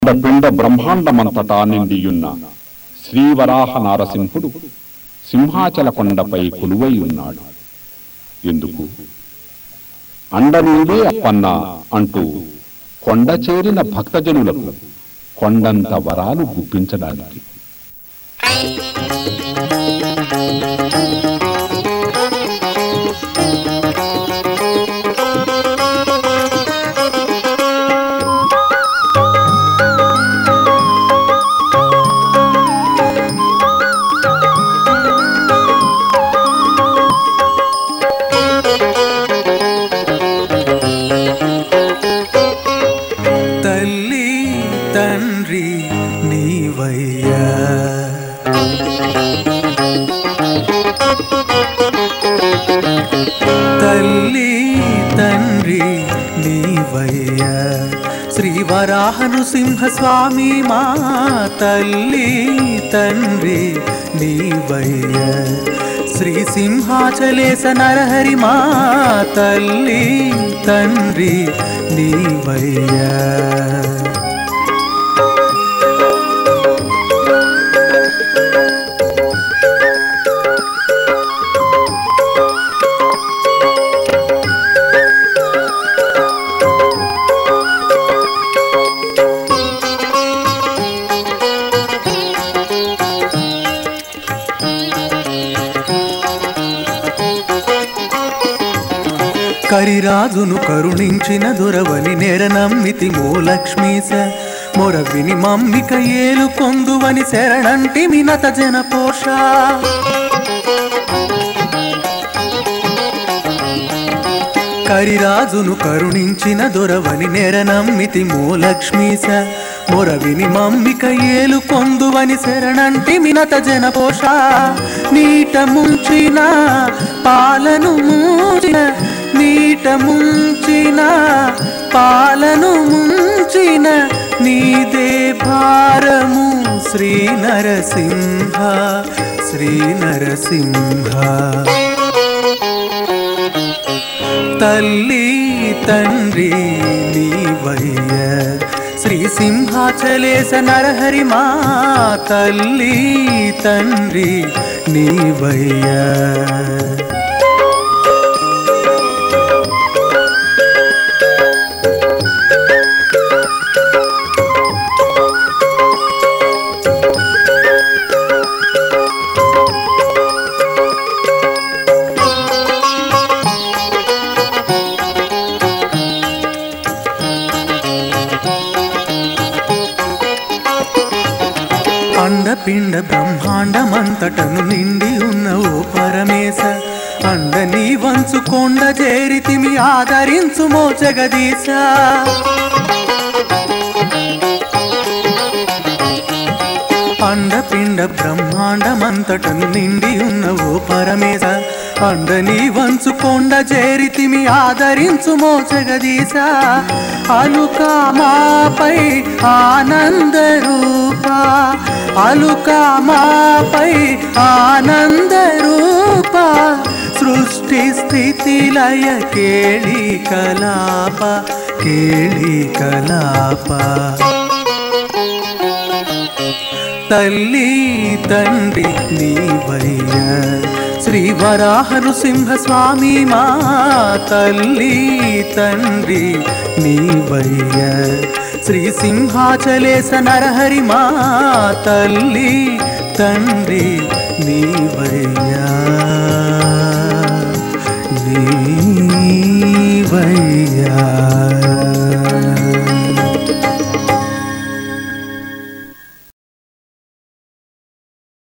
పిండ బ్రహ్మాండమంతటా నిండియున్న శ్రీవరాహ నారసింహుడు సింహాచల కొండపై కొలువై ఉన్నాడు ఎందుకు అండ నీవే అప్పన్న అంటూ కొండ చేరిన భక్తజనులకు కొండంత వరాలు గుప్పించడానికి తల్లి తండ్రి నీవయ్యా తల్లి తండ్రి నీవయ్యా శ్రీవరాహను సింహస్వామి మా తల్లి తండ్రి నీవయ్యా శ్రీ సింహాచలేశ నరహరి మా తల్లి తండ్రి నీవయ్యా కరిరాజును కరుణించిన దొరవని నెరనమ్మితి మూలక్ష్మీస మొరవిని మమ్మిక ఏలు కొందువని శరణంటి మినత జనపోష కరిరాజును కరుణించిన దొరవని నెరనమ్మితి మూలక్ష్మీస మొరవిని మమ్మిక ఏలు కొందువని శరణంటి మినత జనపోష నీట ముంచిన పాలను ముంచిన నీట ముంచిన పాలను ముంచిన నీదే భారము శ్రీ నరసింహ శ్రీ నరసింహ తల్లి తండ్రి నీవయ్య శ్రీ సింహాచలేశ నరహరి మా తల్లి తండ్రి నీవయ్య అండపిండ బ్రహ్మాండమంతటను నిండి ఉన్న ఓ పరమేశ అండ నీ వంచు కొండ చేరితిమి ఆదరించుమో జగదీశ అండపిండ బ్రహ్మాండమంతటను నిండి ఉన్న ఓ పరమేశ అండ నీ వంచు కొండ చేరితిమి ఆదరించుమో జగదీశ అలుకా మాపై ఆనంద రూప అలుకా మాపై ఆనంద రూప సృష్టి స్థితి లయ కేళి కలాప కేళి కలాప తల్లి తండ్రి నీవయ్య శ్రీ వరాహను సింహస్వామి మా తల్లి తండ్రి నీవయ్య శ్రీ సింహాచలేశ నరహరి మా తల్లి తండ్రి నీవయ్యా నీవయ్యా